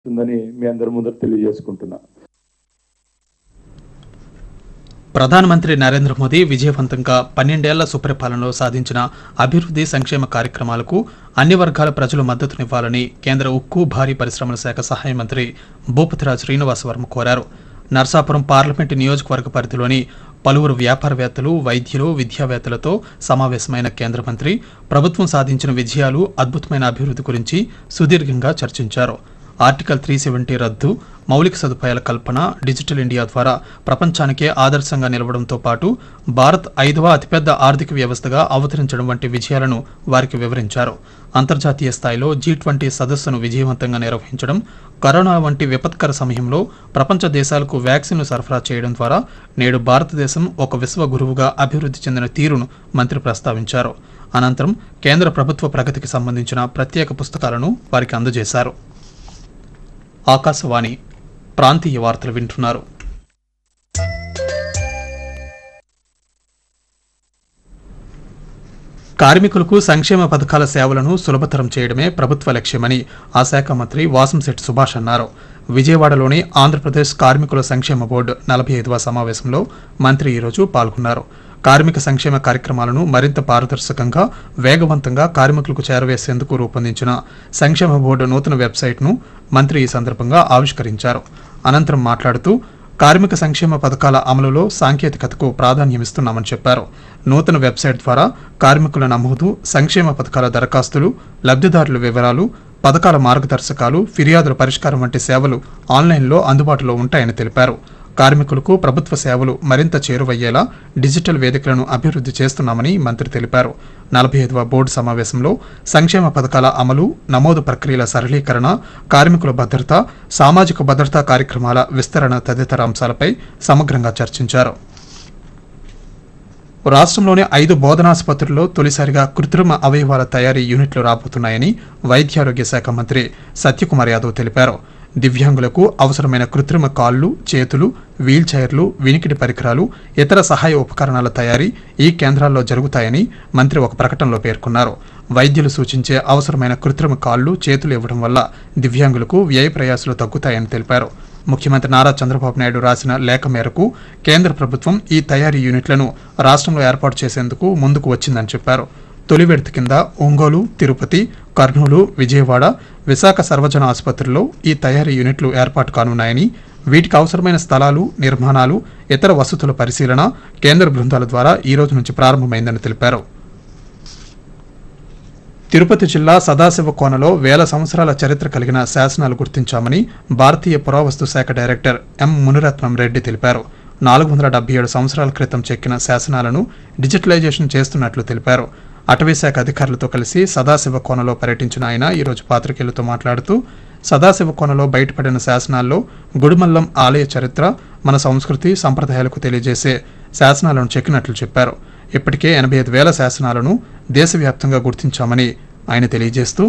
ఉందని మీ అందరి ముందర తెలియజేసుకుంటున్నా ప్రధానమంత్రి నరేంద్ర మోదీ విజయవంతంగా పన్నెండేళ్ల సుపరిపాలనలో సాధించిన అభివృద్ధి సంక్షేమ కార్యక్రమాలకు అన్ని వర్గాల ప్రజలు మద్దతునివ్వాలని కేంద్ర ఉక్కు భారీ పరిశ్రమల శాఖ సహాయ మంత్రి భూపతిరాజ్ శ్రీనివాస వర్మ కోరారు నర్సాపురం పార్లమెంటు నియోజకవర్గ పరిధిలోని పలువురు వ్యాపారవేత్తలు వైద్యులు విద్యావేత్తలతో సమావేశమైన కేంద్ర మంత్రి ప్రభుత్వం సాధించిన విజయాలు అద్భుతమైన అభివృద్ధి గురించి సుదీర్ఘంగా చర్చించారు ఆర్టికల్ త్రీ సెవెంటీ రద్దు మౌలిక సదుపాయాల కల్పన డిజిటల్ ఇండియా ద్వారా ప్రపంచానికే ఆదర్శంగా నిలవడంతో పాటు భారత్ ఐదవ అతిపెద్ద ఆర్థిక వ్యవస్థగా అవతరించడం వంటి విజయాలను వారికి వివరించారు అంతర్జాతీయ స్థాయిలో జీ ట్వంటీ సదస్సును విజయవంతంగా నిర్వహించడం కరోనా వంటి విపత్కర సమయంలో ప్రపంచ దేశాలకు వ్యాక్సిన్లు సరఫరా చేయడం ద్వారా నేడు భారతదేశం ఒక విశ్వ గురువుగా అభివృద్ధి చెందిన తీరును మంత్రి ప్రస్తావించారు అనంతరం కేంద్ర ప్రభుత్వ ప్రగతికి సంబంధించిన ప్రత్యేక పుస్తకాలను వారికి అందజేశారు ఆకాశవాణి ప్రాంతీయ వార్తలు వింటున్నారు కార్మికులకు సంక్షేమ పథకాల సేవలను సులభతరం చేయడమే ప్రభుత్వ లక్ష్యమని ఆ శాఖ మంత్రి వాసంశెట్టి సుభాష్ అన్నారు విజయవాడలోని ఆంధ్రప్రదేశ్ కార్మికుల సంక్షేమ బోర్డు నలభై ఐదవ సమావేశంలో మంత్రి ఈరోజు పాల్గొన్నారు కార్మిక సంక్షేమ కార్యక్రమాలను మరింత పారదర్శకంగా వేగవంతంగా కార్మికులకు చేరవేసేందుకు రూపొందించిన సంక్షేమ బోర్డు నూతన వెబ్సైట్ను మంత్రి ఈ సందర్భంగా ఆవిష్కరించారు అనంతరం మాట్లాడుతూ కార్మిక సంక్షేమ పథకాల అమలులో సాంకేతికతకు ప్రాధాన్యమిస్తున్నామని చెప్పారు నూతన వెబ్సైట్ ద్వారా కార్మికుల నమోదు సంక్షేమ పథకాల దరఖాస్తులు లబ్ధిదారుల వివరాలు పథకాల మార్గదర్శకాలు ఫిర్యాదుల పరిష్కారం వంటి సేవలు ఆన్లైన్లో అందుబాటులో ఉంటాయని తెలిపారు కార్మికులకు ప్రభుత్వ సేవలు మరింత చేరువయ్యేలా డిజిటల్ వేదికలను అభివృద్ధి చేస్తున్నామని మంత్రి తెలిపారు నలభై ఐదవ బోర్డు సమావేశంలో సంక్షేమ పథకాల అమలు నమోదు ప్రక్రియల సరళీకరణ కార్మికుల భద్రత సామాజిక భద్రతా కార్యక్రమాల విస్తరణ తదితర అంశాలపై సమగ్రంగా చర్చించారు రాష్ట్రంలోని ఐదు బోధనాసుపత్రుల్లో తొలిసారిగా కృత్రిమ అవయవాల తయారీ యూనిట్లు రాబోతున్నాయని వైద్యారోగ్య శాఖ మంత్రి సత్యకుమార్ యాదవ్ తెలిపారు దివ్యాంగులకు అవసరమైన కృత్రిమ కాళ్ళు చేతులు వీల్ చైర్లు వినికిడి పరికరాలు ఇతర సహాయ ఉపకరణాల తయారీ ఈ కేంద్రాల్లో జరుగుతాయని మంత్రి ఒక ప్రకటనలో పేర్కొన్నారు వైద్యులు సూచించే అవసరమైన కృత్రిమ కాళ్ళు చేతులు ఇవ్వడం వల్ల దివ్యాంగులకు వ్యయ ప్రయాసాలు తగ్గుతాయని తెలిపారు ముఖ్యమంత్రి నారా చంద్రబాబు నాయుడు రాసిన లేఖ మేరకు కేంద్ర ప్రభుత్వం ఈ తయారీ యూనిట్లను రాష్ట్రంలో ఏర్పాటు చేసేందుకు ముందుకు వచ్చిందని చెప్పారు తొలి విడత కింద ఒంగోలు తిరుపతి కర్నూలు విజయవాడ విశాఖ సర్వజన ఆసుపత్రుల్లో ఈ తయారీ యూనిట్లు ఏర్పాటు కానున్నాయని వీటికి అవసరమైన స్థలాలు నిర్మాణాలు ఇతర వసతుల పరిశీలన కేంద్ర బృందాల ద్వారా ఈ రోజు నుంచి ప్రారంభమైందని తెలిపారు తిరుపతి జిల్లా సదాశివ కోనలో వేల సంవత్సరాల చరిత్ర కలిగిన శాసనాలు గుర్తించామని భారతీయ పురావస్తు శాఖ డైరెక్టర్ ఎం మునిరత్నం రెడ్డి తెలిపారు నాలుగు వందల డెబ్బై ఏడు సంవత్సరాల క్రితం చెక్కిన శాసనాలను డిజిటలైజేషన్ చేస్తున్నట్లు తెలిపారు అటవీ శాఖ అధికారులతో కలిసి సదాశివ కోనలో పర్యటించిన ఆయన ఈరోజు పాత్రికేయులతో మాట్లాడుతూ సదాశివ కోనలో బయటపడిన శాసనాల్లో గుడిమల్లం ఆలయ చరిత్ర మన సంస్కృతి సంప్రదాయాలకు తెలియజేసే శాసనాలను చెక్కినట్లు చెప్పారు ఇప్పటికే ఎనభై ఐదు వేల శాసనాలను దేశవ్యాప్తంగా గుర్తించామని ఆయన తెలియజేస్తూ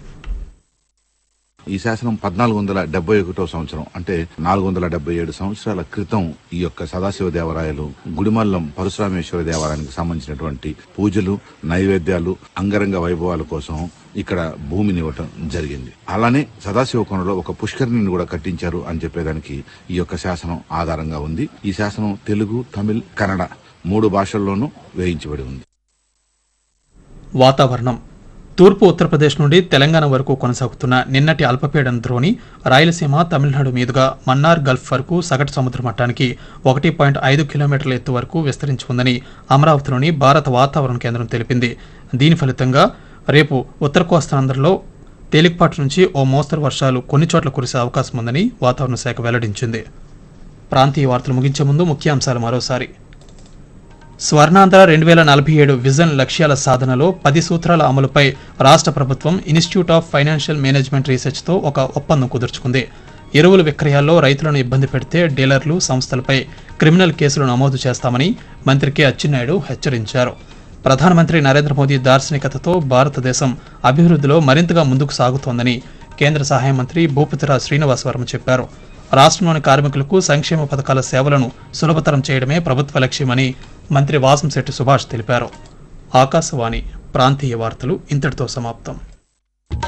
ఈ శాసనం పద్నాలుగు వందల డెబ్బై ఒకటో సంవత్సరం అంటే నాలుగు వందల డెబ్బై ఏడు సంవత్సరాల క్రితం ఈ యొక్క సదాశివ దేవాలయాలు గుడిమల్లం పరశురామేశ్వర దేవాలయానికి సంబంధించినటువంటి పూజలు నైవేద్యాలు అంగరంగ వైభవాల కోసం ఇక్కడ భూమిని ఇవ్వటం జరిగింది అలానే సదాశివ కోనలో ఒక పుష్కరిణిని కూడా కట్టించారు అని చెప్పేదానికి ఈ యొక్క శాసనం ఆధారంగా ఉంది ఈ శాసనం తెలుగు తమిళ్ కన్నడ మూడు భాషల్లోనూ వేయించబడి ఉంది వాతావరణం తూర్పు ఉత్తరప్రదేశ్ నుండి తెలంగాణ వరకు కొనసాగుతున్న నిన్నటి అల్పపీడన ద్రోణి రాయలసీమ తమిళనాడు మీదుగా మన్నార్ గల్ఫ్ వరకు సగటు సముద్ర మట్టానికి ఒకటి పాయింట్ ఐదు కిలోమీటర్ల ఎత్తు వరకు విస్తరించి ఉందని అమరావతిలోని భారత వాతావరణ కేంద్రం తెలిపింది దీని ఫలితంగా రేపు ఉత్తర కోస్తాంధ్రలో తేలికపాటి నుంచి ఓ మోస్తరు వర్షాలు కొన్ని చోట్ల కురిసే అవకాశం ఉందని వాతావరణ శాఖ వెల్లడించింది ప్రాంతీయ వార్తలు ముగించే ముందు ముఖ్యాంశాలు మరోసారి స్వర్ణాంధ్ర రెండు వేల నలభై ఏడు విజన్ లక్ష్యాల సాధనలో పది సూత్రాల అమలుపై రాష్ట్ర ప్రభుత్వం ఇన్స్టిట్యూట్ ఆఫ్ ఫైనాన్షియల్ మేనేజ్మెంట్ రీసెర్చ్తో ఒక ఒప్పందం కుదుర్చుకుంది ఎరువుల విక్రయాల్లో రైతులను ఇబ్బంది పెడితే డీలర్లు సంస్థలపై క్రిమినల్ కేసులు నమోదు చేస్తామని మంత్రి కె అచ్చెన్నాయుడు హెచ్చరించారు ప్రధానమంత్రి నరేంద్ర మోదీ దార్శనికతతో భారతదేశం అభివృద్ధిలో మరింతగా ముందుకు సాగుతోందని కేంద్ర సహాయ మంత్రి భూపతిరాజ్ శ్రీనివాస్ వర్మ చెప్పారు రాష్ట్రంలోని కార్మికులకు సంక్షేమ పథకాల సేవలను సులభతరం చేయడమే ప్రభుత్వ లక్ష్యమని మంత్రి వాసంశెట్టి సుభాష్ తెలిపారు ఆకాశవాణి ప్రాంతీయ వార్తలు ఇంతటితో సమాప్తం